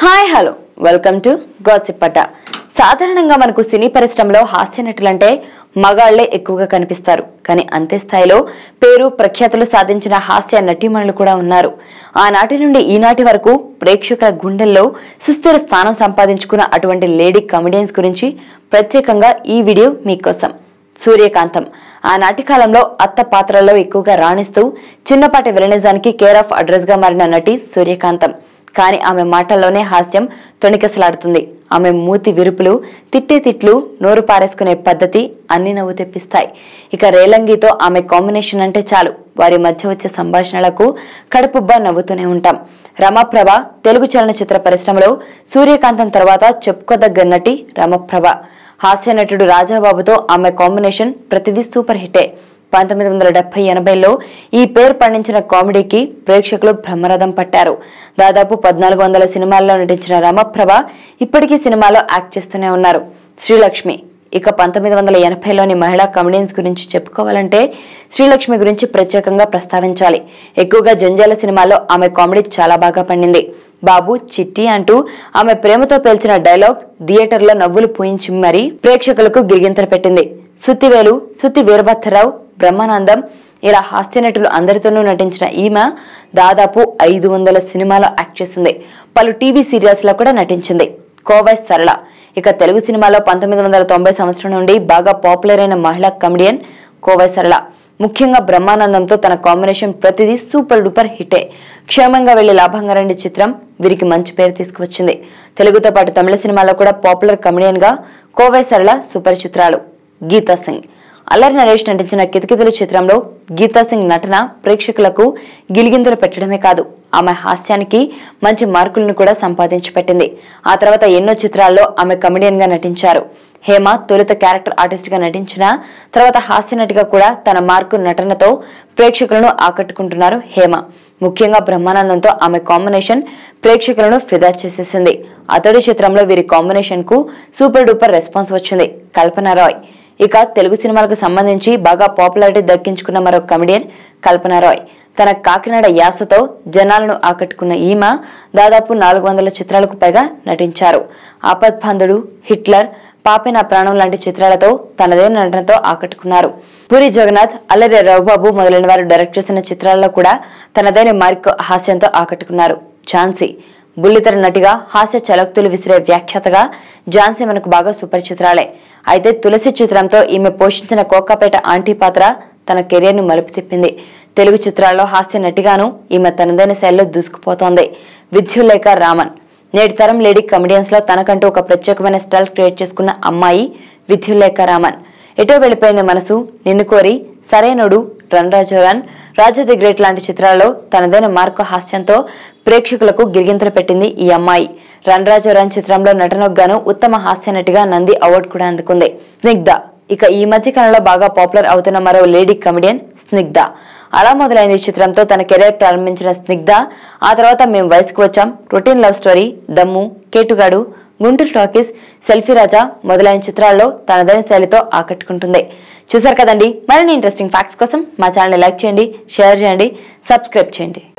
hi hello welcome to గోసిప్పట సాధారణంగా మనకు సినీ పరిశ్రమలో హాస్య నటులంటే మగాళ్లే ఎక్కువగా కనిపిస్తారు కానీ అంతే స్థాయిలో పేరు ప్రఖ్యాతులు సాధించిన హాస్య నటీమణులు కూడా ఉన్నారు ఆనాటి నుండి ఈనాటి వరకు ప్రేక్షకుల గుండెల్లో సుస్థిర స్థానం సంపాదించుకున్న అటువంటి లేడీ కమెడియన్స్ గురించి ప్రత్యేకంగా ఈ వీడియో మీకోసం సూర్యకాంతం ఆనాటి కాలంలో అత్త పాత్రలో ఎక్కువగా రాణిస్తూ చిన్నపాటి విలనిజానికి కేర్ ఆఫ్ అడ్రస్ గా మారిన నటి సూర్యకాంతం కానీ ఆమె మాటల్లోనే హాస్యం తొణికసలాడుతుంది ఆమె మూతి విరుపులు తిట్టే తిట్లు నోరు పారేసుకునే పద్ధతి అన్ని నవ్వు తెప్పిస్తాయి ఇక రేలంగితో ఆమె కాంబినేషన్ అంటే చాలు వారి మధ్య వచ్చే సంభాషణలకు కడుపుబ్బా నవ్వుతూనే ఉంటాం రమప్రభ తెలుగు చలనచిత్ర పరిశ్రమలో సూర్యకాంతం తర్వాత చెప్పుకోదగ్గ నటి రమప్రభ హాస్య నటుడు రాజాబాబుతో ఆమె కాంబినేషన్ ప్రతిదీ సూపర్ హిట్టే పంతొమ్మిది వందల డెబ్బై ఎనభైలో ఈ పేరు పండించిన కామెడీకి ప్రేక్షకులు బ్రహ్మరథం పట్టారు దాదాపు పద్నాలుగు వందల సినిమాల్లో నటించిన రమప్రభ ఇప్పటికీ సినిమాలో యాక్ట్ చేస్తూనే ఉన్నారు శ్రీలక్ష్మి ఇక పంతొమ్మిది వందల ఎనభైలోని మహిళా కమెడియన్స్ గురించి చెప్పుకోవాలంటే శ్రీలక్ష్మి గురించి ప్రత్యేకంగా ప్రస్తావించాలి ఎక్కువగా జంజాల సినిమాలో ఆమె కామెడీ చాలా బాగా పండింది బాబు చిట్టి అంటూ ఆమె ప్రేమతో పేల్చిన డైలాగ్ థియేటర్లో నవ్వులు పూయించి మరీ ప్రేక్షకులకు గిరిగింతలు పెట్టింది సుత్తివేలు సుత్తి వీరభద్రరావు బ్రహ్మానందం ఇలా హాస్య నటులు అందరితోనూ నటించిన ఈమె దాదాపు ఐదు వందల సినిమాలో యాక్ట్ చేసింది పలు టీవీ సీరియల్స్ లో కూడా నటించింది కోవై సరళ ఇక తెలుగు సినిమాలో పంతొమ్మిది వందల తొంభై సంవత్సరం నుండి బాగా పాపులర్ అయిన మహిళా కమెడియన్ కోవై సరళ ముఖ్యంగా బ్రహ్మానందంతో తన కాంబినేషన్ ప్రతిదీ సూపర్ డూపర్ హిటే క్షేమంగా వెళ్లి లాభంగా రండి చిత్రం వీరికి మంచి పేరు తీసుకువచ్చింది తెలుగుతో పాటు తమిళ సినిమాలో కూడా పాపులర్ కమెడియన్ గా కోవై సరళ సుపరిచిత్రాలు గీతా సింగ్ అల్లరి నరేష్ నటించిన కితకితలు చిత్రంలో గీతా సింగ్ నటన ప్రేక్షకులకు గిలిగింతలు పెట్టడమే కాదు ఆమె హాస్యానికి మంచి మార్కులను కూడా సంపాదించి పెట్టింది ఆ తర్వాత ఎన్నో చిత్రాల్లో ఆమె కమెడియన్ గా నటించారు హేమ తొలుత క్యారెక్టర్ ఆర్టిస్ట్ గా నటించిన తర్వాత హాస్య నటిగా కూడా తన మార్కు నటనతో ప్రేక్షకులను ఆకట్టుకుంటున్నారు హేమ ముఖ్యంగా బ్రహ్మానందంతో ఆమె కాంబినేషన్ ప్రేక్షకులను ఫిదా చేసేసింది అతడి చిత్రంలో వీరి కాంబినేషన్ కు సూపర్ డూపర్ రెస్పాన్స్ వచ్చింది కల్పన రాయ్ ఇక తెలుగు సినిమాలకు సంబంధించి బాగా పాపులారిటీ దక్కించుకున్న మరో కమెడియన్ కల్పన రాయ్ తన కాకినాడ యాసతో జనాలను ఆకట్టుకున్న ఈమె దాదాపు నాలుగు వందల చిత్రాలకు పైగా నటించారు ఆపద్బాంధుడు హిట్లర్ పాపే నా ప్రాణం లాంటి చిత్రాలతో తనదైన నటనతో ఆకట్టుకున్నారు పూరి జగన్నాథ్ అల్లరి రఘుబాబు మొదలైన వారు డైరెక్ట్ చేసిన చిత్రాల్లో కూడా తనదైన మార్క్ హాస్యంతో ఆకట్టుకున్నారు ఝాన్సీ బుల్లితెర నటిగా హాస్య చలక్తులు విసిరే వ్యాఖ్యాతగా ఝాన్సీ మనకు బాగా సుపరిచిత్రాలే అయితే తులసి చిత్రంతో ఈమె పోషించిన కోకాపేట ఆంటీ పాత్ర తన కెరీర్ ను మలుపు తిప్పింది తెలుగు చిత్రాల్లో హాస్య నటిగాను ఈమె తనదైన శైలిలో దూసుకుపోతోంది విద్యులేఖ రామన్ నేటి తరం లేడీ కమెడియన్స్ లో తనకంటూ ఒక ప్రత్యేకమైన స్టైల్ క్రియేట్ చేసుకున్న అమ్మాయి విద్యులేఖ రామన్ ఎటో వెళ్ళిపోయింది మనసు నిన్ను కోరి Sarrainodu run Raju run Raju the great లాంటి చిత్రాల్లో తనదైన మార్కు హాస్యంతో ప్రేక్షకులకు గిరిగింతలు పెట్టింది ఈ అమ్మాయి రన్ రాజు రన్ చిత్రంలో నటనకు గాను ఉత్తమ హాస్య నటిగా నంది అవార్డు కూడా అందుకుంది స్నిగ్ధ ఇక ఈ మధ్య కాలంలో బాగా పాపులర్ అవుతున్న మరో లేడీ కమెడియన్ స్నిగ్ధ అలా మొదలైంది ఈ చిత్రంతో తన కెరీర్ ప్రారంభించిన స్నిగ్ధ ఆ తర్వాత మేము వయసుకు వచ్చాం routine love story Dammu Ketugadu Guntur talkies selfie Raja మొదలైన చిత్రాల్లో తనదైన శైలితో ఆకట్టుకుంటుంది చూసారు కదండి మరిన్ని ఇంట్రెస్టింగ్ ఫ్యాక్ట్స్ కోసం మా ఛానల్ లైక్ చేయండి షేర్ చేయండి సబ్స్క్రైబ్ చేయండి